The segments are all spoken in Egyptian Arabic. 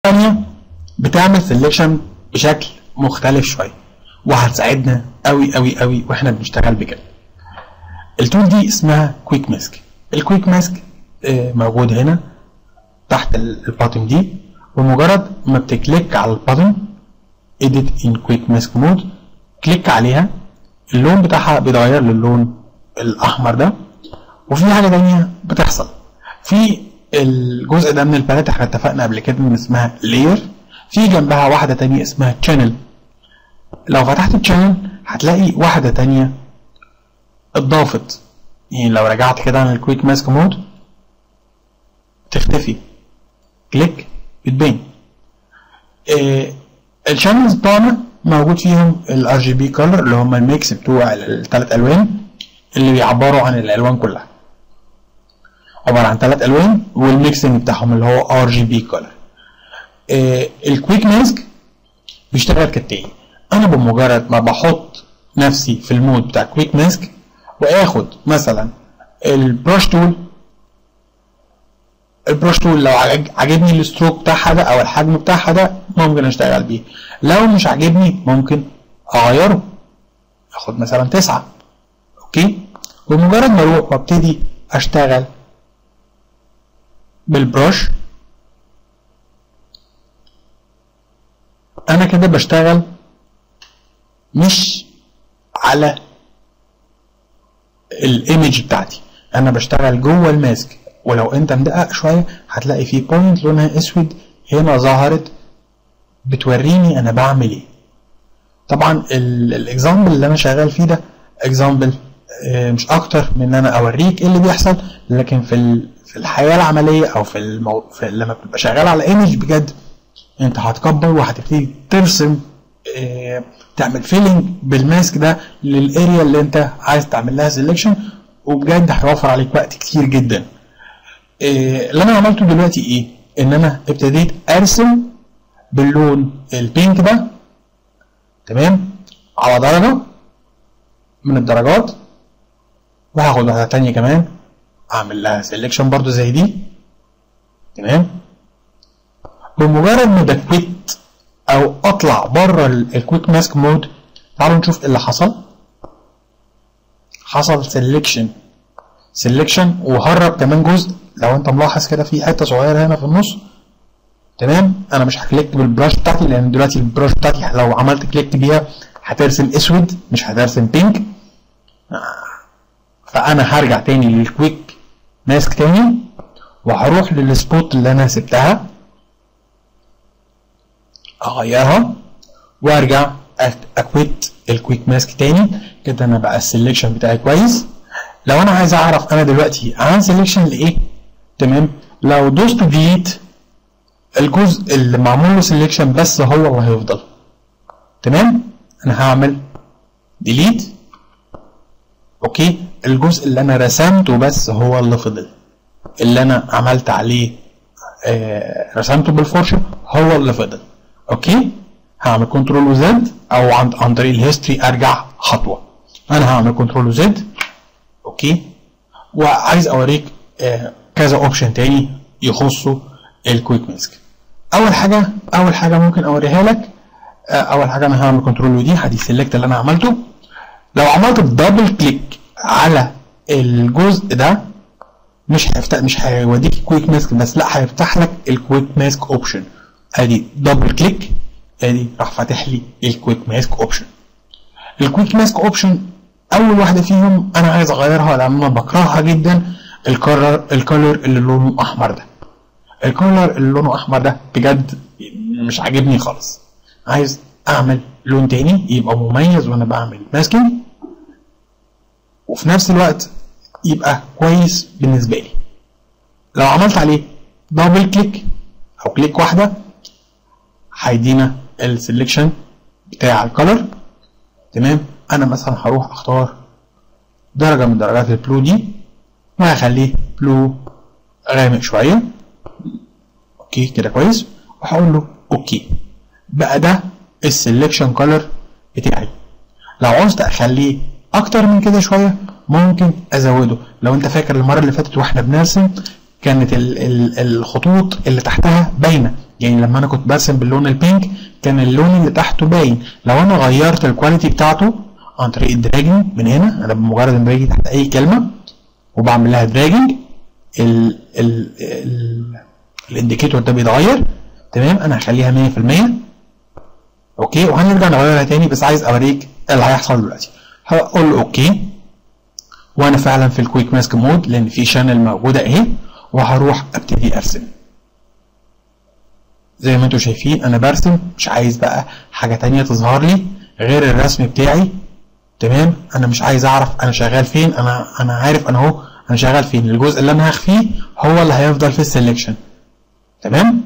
ثانيه بتعمل سيلكشن بشكل مختلف شويه وهتساعدنا قوي قوي قوي واحنا بنشتغل بكده التول دي اسمها كويك ماسك الكويك ماسك موجود هنا تحت الباتن دي ومجرد ما بتكليك على الباتن edit in quick mask mode كليك عليها اللون بتاعها بيتغير للون الاحمر ده وفي حاجه تانية بتحصل في الجزء ده من الباليت احنا اتفقنا قبل كده ان اسمها layer في جنبها واحده تانية اسمها channel لو فتحت الشانل هتلاقي واحده تانية اتضافت يعني لو رجعت كده على الكويك ماسك مود تختفي كليك بتبان إيه الشانلز بتوعنا موجود فيهم الار جي بي كولر اللي هم الميكس بتوع الثلاث الوان اللي بيعبروا عن الالوان كلها عباره عن ثلاث الوان والميكسنج بتاعهم اللي هو ار جي بي كولر الكويك ماسك بيشتغل كالتالي انا بمجرد ما بحط نفسي في المود بتاع كويك ماسك واخد مثلا البرش تول البرش تول لو عجبني الستروك بتاعها ده او الحجم بتاعها ده ممكن اشتغل بيه لو مش عاجبني ممكن اغيره اخد مثلا تسعة اوكي بمجرد ما اروح وابتدي اشتغل بالبرش انا كده بشتغل مش على الايمج بتاعتي انا بشتغل جوه الماسك ولو انت مدقق شويه هتلاقي في بوينت لونها اسود هنا ظهرت بتوريني انا بعمل ايه طبعا الاكزامبل اللي انا شغال فيه ده اكزامبل مش اكتر من ان انا اوريك ايه اللي بيحصل لكن في في الحياه العمليه او في, المو... في لما بتبقى شغال على ايمج بجد انت هتكبر وهتبتدي ترسم اه تعمل فيلينج بالماسك ده للاريا اللي انت عايز تعمل لها سيلكشن وبجد هيوفر عليك وقت كتير جدا اه اللي انا عملته دلوقتي ايه ان انا ابتديت ارسم باللون البينك ده تمام على درجة من الدرجات وهاخد واحدة تانية كمان اعمل لها سيلكشن برضو زي دي تمام بمجرد ما بكويت او اطلع بره الكويك ماسك مود تعالوا نشوف ايه اللي حصل حصل سيلكشن سيلكشن وهرب كمان جزء لو انت ملاحظ كده في حته صغيره هنا في النص تمام انا مش هكليك بالبراش بتاعتي لان دلوقتي البراش بتاعتي لو عملت كليك بيها هترسم اسود مش هترسم بينك فانا هرجع تاني للكويك ماسك تاني وهروح للسبوت اللي انا سبتها اغيرها وارجع اكويت الكويك ماسك تاني كده انا بقى السلكشن بتاعي كويس لو انا عايز اعرف انا دلوقتي عامل سلكشن لايه تمام لو دوست ديليت الجزء اللي معمول له سلكشن بس هو اللي هيفضل تمام انا هعمل ديليت اوكي الجزء اللي انا رسمته بس هو اللي فضل اللي انا عملت عليه آه رسمته بالفرشه هو اللي فضل اوكي هعمل كنترول وزد او عن, عن طريق الهيستوري ارجع خطوه انا هعمل كنترول وزد اوكي وعايز اوريك آه كذا اوبشن تاني يخصوا الكويك ماسك اول حاجه اول حاجه ممكن اوريها لك آه اول حاجه انا هعمل كنترول ودي هدي سيلكت اللي انا عملته لو عملت دبل كليك على الجزء ده مش هيفتح مش هيوديك كويك ماسك بس لا هيفتح لك الكويك ماسك اوبشن ادي دبل كليك ادي راح فاتح لي الكويك ماسك اوبشن الكويك ماسك اوبشن اول واحده فيهم انا عايز اغيرها لان انا بكرهها جدا الكولر الكولر اللي لونه احمر ده الكولر اللي لونه احمر ده بجد مش عاجبني خالص عايز اعمل لون تاني يبقى مميز وانا بعمل ماسكينج وفي نفس الوقت يبقى كويس بالنسبه لي لو عملت عليه دبل كليك او كليك واحده هيدينا السلكشن بتاع الكولر تمام انا مثلا هروح اختار درجه من درجات البلو دي وهخليه بلو غامق شويه اوكي كده كويس وهقول له اوكي بقى ده السلكشن كولر بتاعي لو عوزت اخليه اكتر من كده شويه ممكن ازوده لو انت فاكر المره اللي فاتت واحنا بنرسم كانت ال ال الخطوط اللي تحتها باينه يعني لما انا كنت برسم باللون البينك كان اللون اللي تحته باين لو انا غيرت الكواليتي بتاعته عن طريق الدراجنج من هنا انا بمجرد ما باجي تحت اي كلمه وبعمل لها دراجنج ال ال ال الانديكيتور ده بيتغير تمام انا هخليها 100% اوكي وهنرجع نغيرها تاني بس عايز اوريك اللي هيحصل دلوقتي هقول له اوكي وانا فعلا في الكويك ماسك مود لان في شانل موجوده اهي وهروح ابتدي ارسم زي ما انتم شايفين انا برسم مش عايز بقى حاجه تانية تظهر لي غير الرسم بتاعي تمام انا مش عايز اعرف انا شغال فين انا انا عارف انا اهو انا شغال فين الجزء اللي انا هخفيه هو اللي هيفضل في السلكشن تمام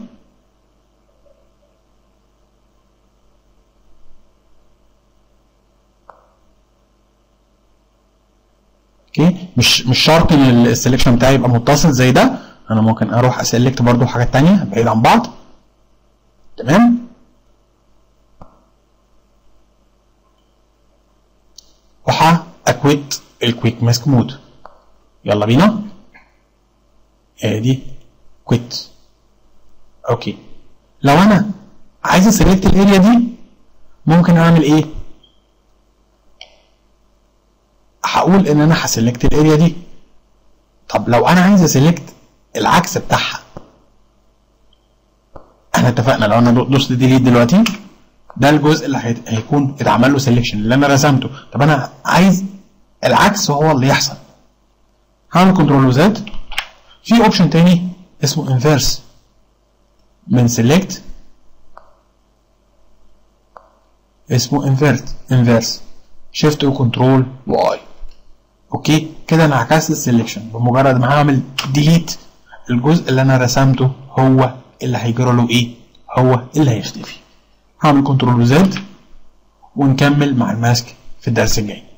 اوكي مش مش شرط ان السلكشن بتاعي يبقى متصل زي ده انا ممكن اروح اسلكت برضو حاجات تانية بعيد عن بعض تمام وح اكويت الكويك ماسك مود يلا بينا ادي كويت اوكي لو انا عايز اسلكت الاريا دي ممكن اعمل ايه هقول ان انا هسلكت الاريا دي طب لو انا عايز اسلكت العكس بتاعها احنا اتفقنا لو انا دوست ديليت دلوقتي ده الجزء اللي هيكون اتعمل له سيلكشن اللي انا رسمته طب انا عايز العكس هو اللي يحصل هعمل كنترول وزد في اوبشن تاني اسمه انفيرس من سيلكت اسمه انفيرت انفيرس شيفت وكنترول واي اوكي كده انا عكست السلكشن بمجرد ما هعمل ديليت الجزء اللي انا رسمته هو اللي هيجرى له ايه هو اللي هيختفي هعمل كنترول وزد ونكمل مع الماسك في الدرس الجاي